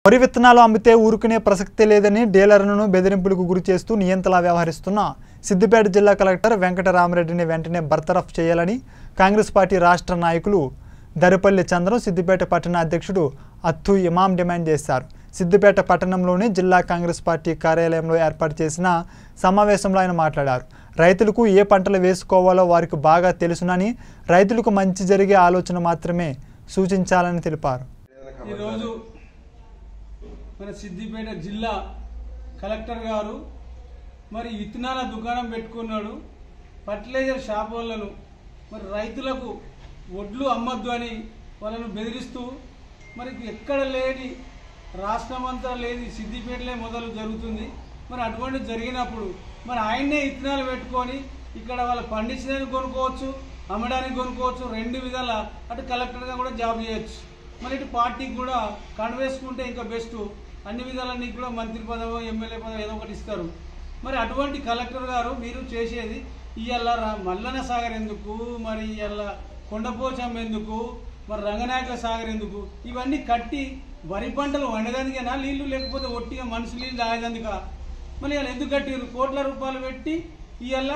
వరి విత్తనాలు అమ్మితే ఊరుకునే ప్రసక్తే లేదని డీలర్లను బెదిరింపులకు గురి చేస్తూ నియంతలా వ్యవహరిస్తున్న సిద్దిపేట జిల్లా కలెక్టర్ వెంకటరామరెడ్డిని వెంటనే బర్తరఫ్ చేయాలని కాంగ్రెస్ పార్టీ రాష్ట్ర నాయకులు దరిపల్లి చంద్రం సిద్దిపేట పట్టణ అధ్యక్షుడు అత్తు ఇమాం డిమాండ్ చేశారు సిద్దిపేట పట్టణంలోని జిల్లా కాంగ్రెస్ పార్టీ కార్యాలయంలో ఏర్పాటు చేసిన సమావేశంలో ఆయన మాట్లాడారు రైతులకు ఏ పంటలు వేసుకోవాలో వారికి బాగా తెలుసునని రైతులకు మంచి జరిగే ఆలోచన మాత్రమే సూచించాలని తెలిపారు ఈరోజు మన సిద్దిపేట జిల్లా కలెక్టర్ గారు మరి విత్తనాల దుకాణం పెట్టుకున్నాడు ఫర్టిలైజర్ షాప్ వాళ్ళను మరి రైతులకు వడ్లు అమ్మద్దు అని వాళ్ళను బెదిరిస్తూ మరి ఎక్కడ లేని రాష్ట్రమంతా లేని సిద్దిపేటలే మొదలు జరుగుతుంది మరి అటువంటి జరిగినప్పుడు మరి ఆయన్నే విత్తనాలు పెట్టుకొని ఇక్కడ వాళ్ళు పండించడానికి కొనుక్కోవచ్చు అమ్మడానికి కొనుక్కోవచ్చు రెండు విధాల అటు కలెక్టర్గా కూడా జాబ్ చేయొచ్చు మరి ఇటు పార్టీకి కూడా కణవేసుకుంటే ఇంకా బెస్ట్ అన్ని విధాల నీకు కూడా మంత్రి పదవి ఎమ్మెల్యే పదవి ఏదో ఒకటి ఇస్తారు మరి అటువంటి కలెక్టర్ గారు మీరు చేసేది ఇవాళ మల్లన సాగర్ ఎందుకు మరి ఇవాళ కొండపోచం ఎందుకు మరి రంగనాయక సాగర్ ఎందుకు ఇవన్నీ కట్టి వరి పంటలు వండేదానికేనా నీళ్లు లేకపోతే ఒట్టిగా మనుషు నీళ్ళు తాగేదానికా మరి ఇవాళ ఎందుకు కట్టిరు కోట్ల రూపాయలు పెట్టి ఇవాళ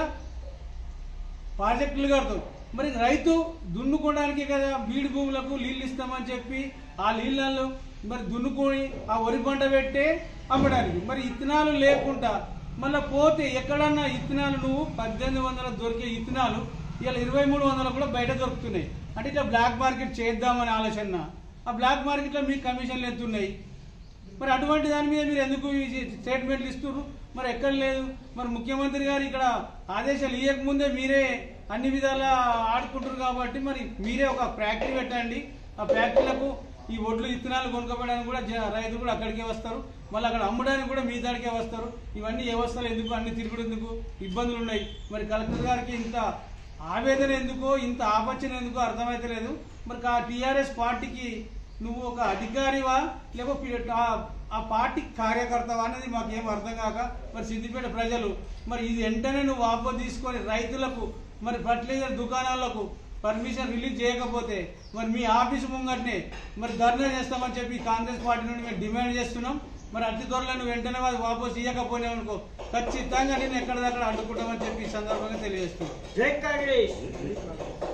ప్రాజెక్టులు కడతారు మరి రైతు దున్నుకోవడానికి కదా బీడు భూములకు నీళ్ళు ఇస్తామని చెప్పి ఆ నీళ్ళల్లో మరి దున్నుకొని ఆ వరి పంట పెట్టే అమ్మడానికి మరి ఇత్తనాలు లేకుండా మళ్ళీ పోతే ఎక్కడన్నా ఇత్తనాలు నువ్వు పద్దెనిమిది వందల దొరికే ఇత్తనాలు ఇలా ఇరవై మూడు వందలు కూడా బయట దొరుకుతున్నాయి అంటే ఇట్లా బ్లాక్ మార్కెట్ చేద్దామని ఆలోచన ఆ బ్లాక్ మార్కెట్లో మీకు కమిషన్లు ఎత్తున్నాయి మరి అటువంటి దాని మీద మీరు ఎందుకు ఈ స్టేట్మెంట్లు ఇస్తున్నారు మరి ఎక్కడ లేదు మరి ముఖ్యమంత్రి గారు ఇక్కడ ఆదేశాలు ఇవ్వక ముందే మీరే అన్ని విధాలా ఆడుకుంటారు కాబట్టి మరి మీరే ఒక ఫ్యాక్టరీ పెట్టండి ఆ ఫ్యాక్టరీలకు ఈ ఒడ్లు ఇత్తనాలు కొనుక్కోవడానికి కూడా జ- రైతులు కూడా అక్కడికే వస్తారు మళ్ళీ అక్కడ అమ్మడానికి కూడా మీ దానికే వస్తారు ఇవన్నీ వ్యవస్థలు ఎందుకు అన్ని తిరుగుడు ఎందుకు ఇబ్బందులు ఉన్నాయి మరి కలెక్టర్ గారికి ఇంత ఆవేదన ఎందుకో ఇంత ఆపచ్చన ఎందుకో అర్థమైతలేదు మరి ఆ టీఆర్ఎస్ పార్టీకి నువ్వు ఒక అధికారివా లేకపోతే ఆ- ఆ పార్టీ కార్యకర్తవా అనేది మాకేం అర్థం కాక మరి సిద్దిపేట ప్రజలు మరి ఇది వెంటనే నువ్వు ఆపో తీసుకొని రైతులకు మరి ఫర్టిలైజర్ దుకాణాలకు పర్మిషన్ రిలీజ్ చేయకపోతే మరి మీ ఆఫీసు ముంగట్నే మరి ధర్నా చేస్తామని చెప్పి కాంగ్రెస్ పార్టీ నుండి మేము డిమాండ్ చేస్తున్నాం మరి అతి త్వరలో నువ్వు వెంటనే అది వాపస్ ఇవ్వకపోయినావు అనుకో ఖచ్చితంగా నేను ఎక్కడిదక్కడ అడ్డుకుంటామని చెప్పి ఈ సందర్భంగా తెలియజేస్తున్నాం జై కాంగ్రెస్